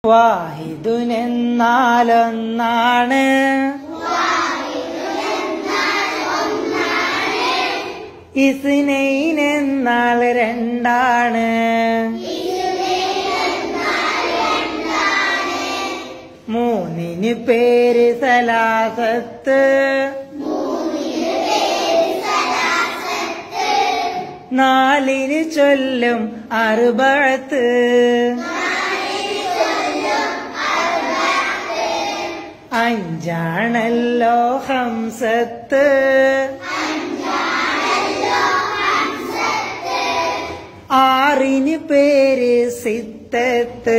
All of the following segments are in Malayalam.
വാഹിദുനെന്നാലൊന്നാണ് ഇസ്നൈനെന്നാൽ രണ്ടാണ് മൂന്നിന് പേര് സലാസത്ത് നാലിന് ചൊല്ലും അറുപഴത്ത് അഞ്ചാണല്ലോ ഹംസത്ത് ആറിന് പേര് സിത്തത്ത്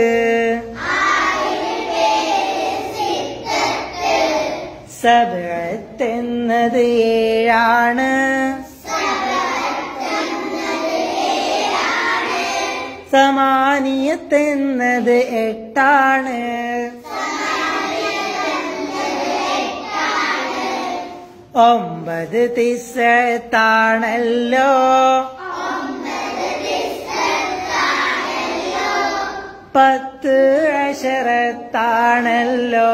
സബത്തെന്നത് ഏഴാണ് സമാനിയത്തെന്നത് എട്ടാണ് ഒമ്പത് തിസത്താണല്ലോ പത്ത് അശരത്താണല്ലോ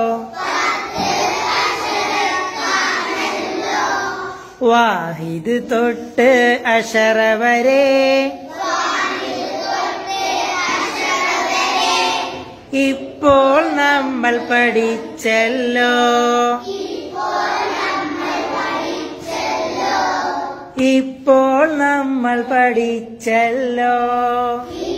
വാഹിദ് തൊട്ട് അശറ വരെ ഇപ്പോൾ നമ്മൾ പഠിച്ചല്ലോ ഇപ്പോൾ നമ്മൾ പഠിച്ചല്ലോ